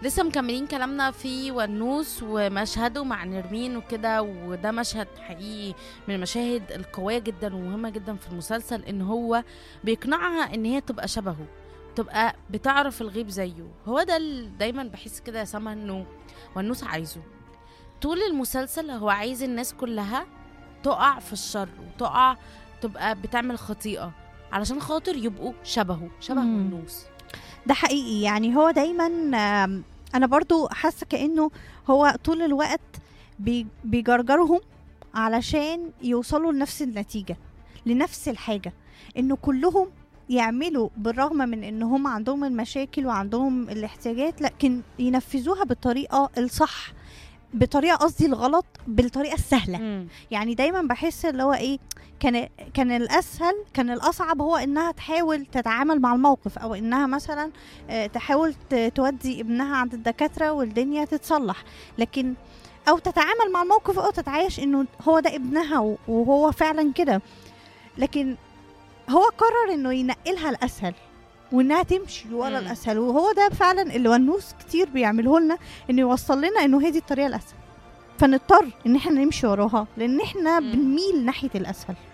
لسه مكملين كلامنا في ونوس ومشهده مع نرمين وكده وده مشهد حقيقي من المشاهد القوية جدا ومهمة جدا في المسلسل ان هو بيقنعها ان هي تبقى شبهه تبقى بتعرف الغيب زيه هو ده اللي دايما بحس كده يا سما انه ونوس عايزه طول المسلسل هو عايز الناس كلها تقع في الشر وتقع تبقى بتعمل خطيئة علشان خاطر يبقوا شبهه شبه مم. ونوس ده حقيقي يعني هو دايما آم، انا برضو حاسه كانه هو طول الوقت بي- بيجرجرهم علشان يوصلوا لنفس النتيجه لنفس الحاجه انه كلهم يعملوا بالرغم من ان هم عندهم المشاكل وعندهم الاحتياجات لكن ينفذوها بالطريقه الصح بطريقه قصدي الغلط بالطريقه السهله مم. يعني دايما بحس اللي هو ايه كان كان الاسهل كان الاصعب هو انها تحاول تتعامل مع الموقف او انها مثلا آه، تحاول ت- تودي ابنها عند الدكاتره والدنيا تتصلح لكن او تتعامل مع الموقف او تتعايش انه هو ده ابنها و- وهو فعلا كده لكن هو قرر انه ينقلها الاسهل وانها تمشي ورا مم. الاسهل وهو ده فعلا اللي ونوس كتير بيعمله لنا انه يوصل لنا انه هي دي الطريقه الاسهل فنضطر ان احنا نمشي وراها لان احنا مم. بنميل ناحيه الاسهل